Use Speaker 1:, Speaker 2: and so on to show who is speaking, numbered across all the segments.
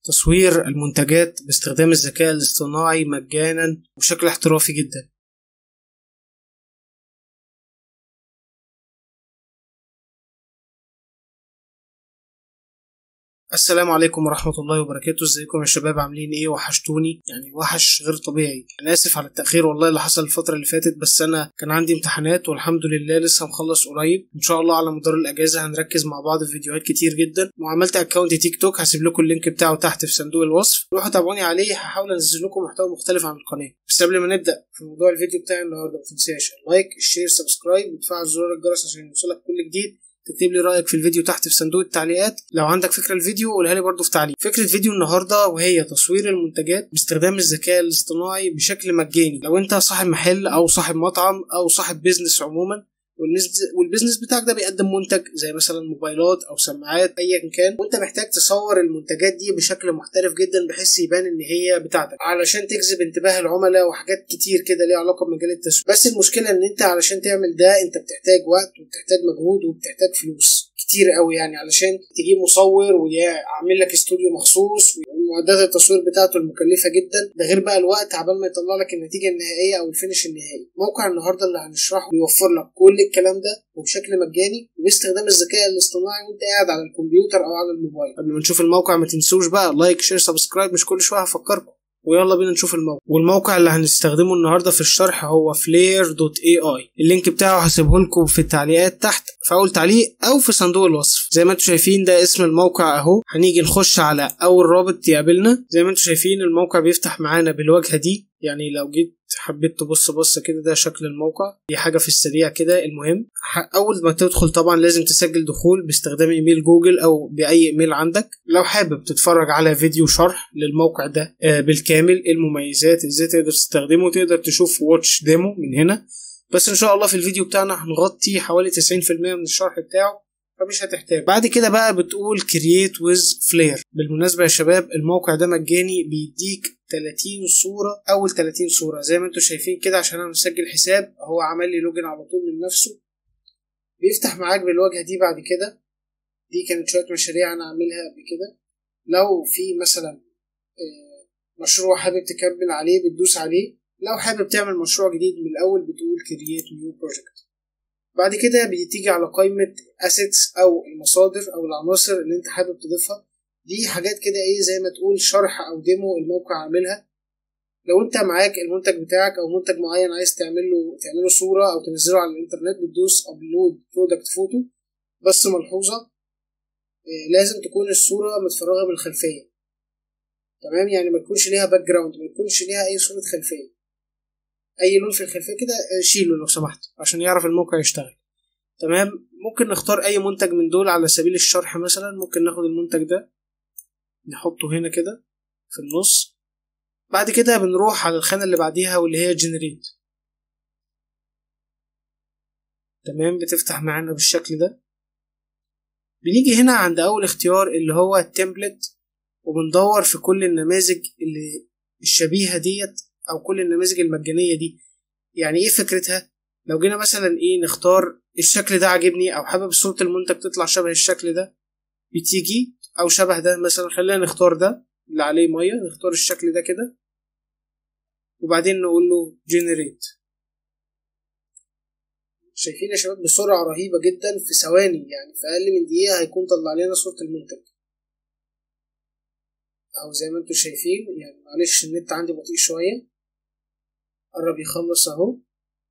Speaker 1: تصوير المنتجات باستخدام الذكاء الاصطناعي مجانا وبشكل احترافي جدا السلام عليكم ورحمة الله وبركاته ازيكم يا شباب عاملين ايه وحشتوني يعني وحش غير طبيعي انا اسف على التأخير والله اللي حصل الفترة اللي فاتت بس انا كان عندي امتحانات والحمد لله لسه مخلص قريب ان شاء الله على مدار الاجازة هنركز مع بعض في فيديوهات كتير جدا وعملت اكونت تيك توك هسيب لكم اللينك بتاعه تحت في صندوق الوصف روحوا تابعوني عليه هحاول انزل لكم محتوى مختلف عن القناة بس قبل ما نبدأ في موضوع الفيديو بتاعي النهارده متنساش اللايك الشير سبسكرايب وتفعل زرار الجرس عشان يوصلك كل جديد تكتب لي رايك في الفيديو تحت في صندوق التعليقات لو عندك فكره الفيديو قولها لي برضو في تعليق فكره فيديو النهارده وهي تصوير المنتجات باستخدام الذكاء الاصطناعي بشكل مجاني لو انت صاحب محل او صاحب مطعم او صاحب بيزنس عموما والبيزنس بتاعك ده بيقدم منتج زي مثلا موبايلات او سماعات ايا كان وانت محتاج تصور المنتجات دي بشكل محترف جدا بحيث يبان ان هي بتاعتك علشان تجذب انتباه العملاء وحاجات كتير كده ليها علاقه بمجال التسويق بس المشكله ان انت علشان تعمل ده انت بتحتاج وقت وبتحتاج مجهود وبتحتاج فلوس كتير قوي يعني علشان تجيب مصور ويعمل لك استوديو مخصوص ومعدات التصوير بتاعته المكلفه جدا ده غير بقى الوقت عبال ما يطلع لك النتيجه النهائيه او الفينش النهائي موقع النهارده اللي هنشرحه بيوفر لك كل الكلام ده وبشكل مجاني وباستخدام الذكاء الاصطناعي وانت قاعد على الكمبيوتر او على الموبايل قبل ما نشوف الموقع ما تنسوش بقى لايك شير سبسكرايب مش كل شويه هفكركم ويلا بينا نشوف الموقع والموقع اللي هنستخدمه النهارده في الشرح هو فلير دوت اي اي اللينك بتاعه هسيبه لكم في التعليقات تحت في اول تعليق او في صندوق الوصف زي ما انتم شايفين ده اسم الموقع اهو هنيجي نخش على اول رابط يقابلنا زي ما انتم شايفين الموقع بيفتح معانا بالواجهه دي يعني لو جيت حبيت تبص بصة كده ده شكل الموقع دي حاجة في السريع كده المهم أول ما تدخل طبعا لازم تسجل دخول باستخدام إيميل جوجل أو بأي إيميل عندك لو حابب تتفرج على فيديو شرح للموقع ده بالكامل المميزات إزاي تقدر تستخدمه تقدر تشوف واتش ديمو من هنا بس إن شاء الله في الفيديو بتاعنا هنغطي حوالي 90% من الشرح بتاعه فمش هتحتاج بعد كده بقى بتقول كرييت ويز فلير بالمناسبة يا شباب الموقع ده مجاني بيديك 30 صورة أول 30 صورة زي ما انتم شايفين كده عشان أنا مسجل حساب هو عمل لي لوجن على طول من نفسه بيفتح معاك بالواجهة دي بعد كده دي كانت شوية مشاريع أنا عاملها قبل كده لو في مثلا مشروع حابب تكمل عليه بتدوس عليه لو حابب تعمل مشروع جديد من الأول بتقول كرييت نيو بروجكت بعد كده بتيجي على قائمة assets أو المصادر أو العناصر اللي أنت حابب تضيفها دي حاجات كده إيه زي ما تقول شرح أو ديمو الموقع عاملها لو أنت معاك المنتج بتاعك أو منتج معين عايز تعمل له تعمل له صورة أو تنزله على الإنترنت بتدوس upload product فوتو بس ملحوظة إيه لازم تكون الصورة متفرغة بالخلفية تمام يعني ما تكونش ليها باك جراوند ما يكونش ليها أي صورة خلفية اي لون في الخلفيه كده شيله لو سمحت عشان يعرف الموقع يشتغل تمام ممكن نختار اي منتج من دول على سبيل الشرح مثلا ممكن ناخد المنتج ده نحطه هنا كده في النص بعد كده بنروح على الخانه اللي بعديها واللي هي جنريت تمام بتفتح معانا بالشكل ده بنيجي هنا عند اول اختيار اللي هو التمبلت وبندور في كل النماذج اللي الشبيهه ديت او كل النماذج المجانيه دي يعني ايه فكرتها لو جينا مثلا ايه نختار الشكل ده عاجبني او حابب صوره المنتج تطلع شبه الشكل ده بتيجي او شبه ده مثلا خلينا نختار ده اللي عليه ميه نختار الشكل ده كده وبعدين نقول له جنريت شايفين يا شباب بسرعه رهيبه جدا في ثواني يعني في اقل من دقيقه هيكون طلع لنا صوره المنتج او زي ما انتم شايفين يعني معلش النت عندي بطيء شويه قرب يخلص اهو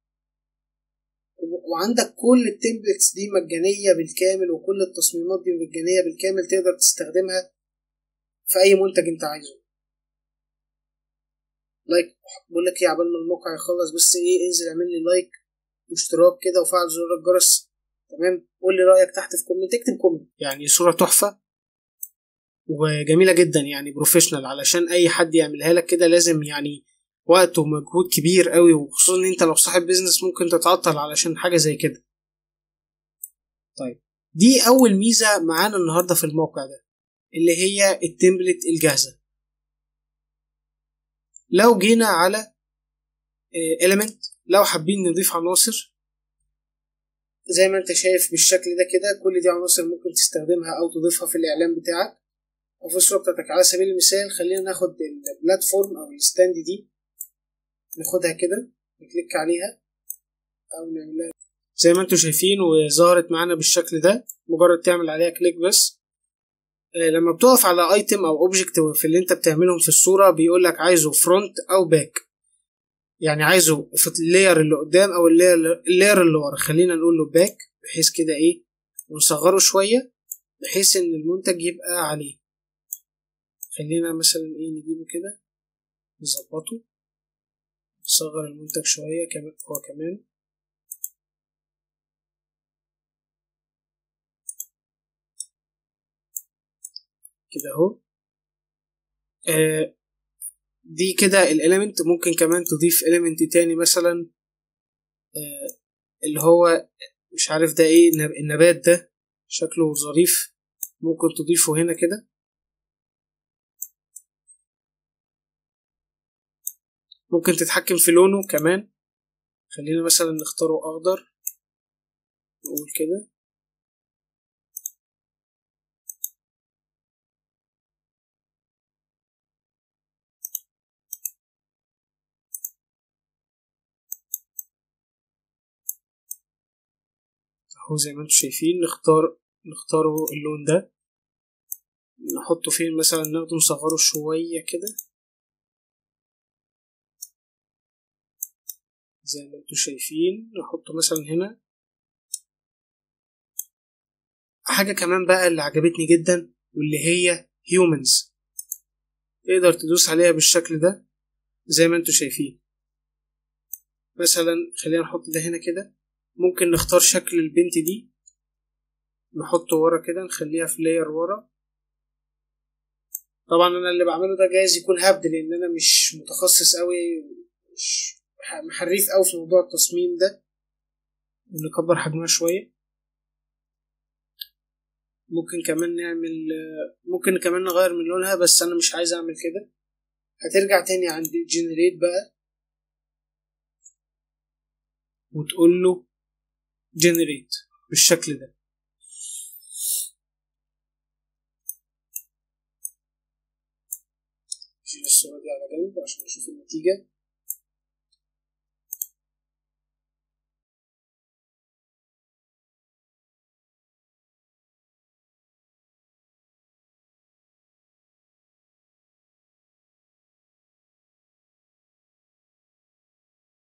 Speaker 1: وعندك كل التمبلتس دي مجانية بالكامل وكل التصميمات دي مجانية بالكامل تقدر تستخدمها في أي منتج أنت عايزه لايك بقول لك ايه عبال ما الموقع يخلص بس ايه انزل اعمل لي لايك واشتراك كده وفعل زر الجرس تمام قول لي رايك تحت في كومنت اكتب كومنت يعني صوره تحفه وجميله جدا يعني بروفيشنال علشان اي حد يعملها لك كده لازم يعني وقت ومجهود كبير قوي وخصوصا ان انت لو صاحب بيزنس ممكن تتعطل علشان حاجه زي كده طيب دي اول ميزه معانا النهارده في الموقع ده اللي هي التمبلت الجاهزه لو جينا على element لو حابين نضيف عناصر زي ما انت شايف بالشكل ده كده كل دي عناصر ممكن تستخدمها او تضيفها في الاعلان بتاعك او في الصوره بتاعتك على سبيل المثال خلينا ناخد البلاتفورم او الستاند دي ناخدها كده نكليك عليها او نعملها زي ما انتم شايفين وظهرت معانا بالشكل ده مجرد تعمل عليها كليك بس آه، لما بتقف على ايتم او اوبجكت في اللي انت بتعملهم في الصوره بيقول لك عايزه فرونت او باك يعني عايزه في اللاير اللي قدام او اللاير اللاير اللي ورا خلينا نقول له باك بحيث كده ايه ونصغره شويه بحيث ان المنتج يبقى عليه خلينا مثلا ايه نجيبه كده نظبطه نصغر المنتج شويه كمان هو كمان كده اهو آه دي كده الاليمنت ممكن كمان تضيف اليمنت تاني مثلا آه اللي هو مش عارف ده ايه النب- النبات ده شكله ظريف ممكن تضيفه هنا كده ممكن تتحكم في لونه كمان خلينا مثلا نختاره اخضر نقول كده اهو زي ما انتم شايفين نختار نختاره اللون ده نحطه فين مثلا ناخده نصغره شوية كده زي ما انتم شايفين نحطه مثلا هنا حاجة كمان بقى اللي عجبتني جدا واللي هي humans تقدر تدوس عليها بالشكل ده زي ما انتم شايفين مثلا خلينا نحط ده هنا كده ممكن نختار شكل البنت دي نحطه ورا كده نخليها في لاير ورا طبعا انا اللي بعمله ده جايز يكون هبد لان انا مش متخصص قوي مش محريف قوي في موضوع التصميم ده نكبر حجمها شويه ممكن كمان نعمل ممكن كمان نغير من لونها بس انا مش عايز اعمل كده هترجع تاني عند جنريت بقى وتقول له جنريت بالشكل ده نشيل الصورة دي على جنب عشان نشوف النتيجة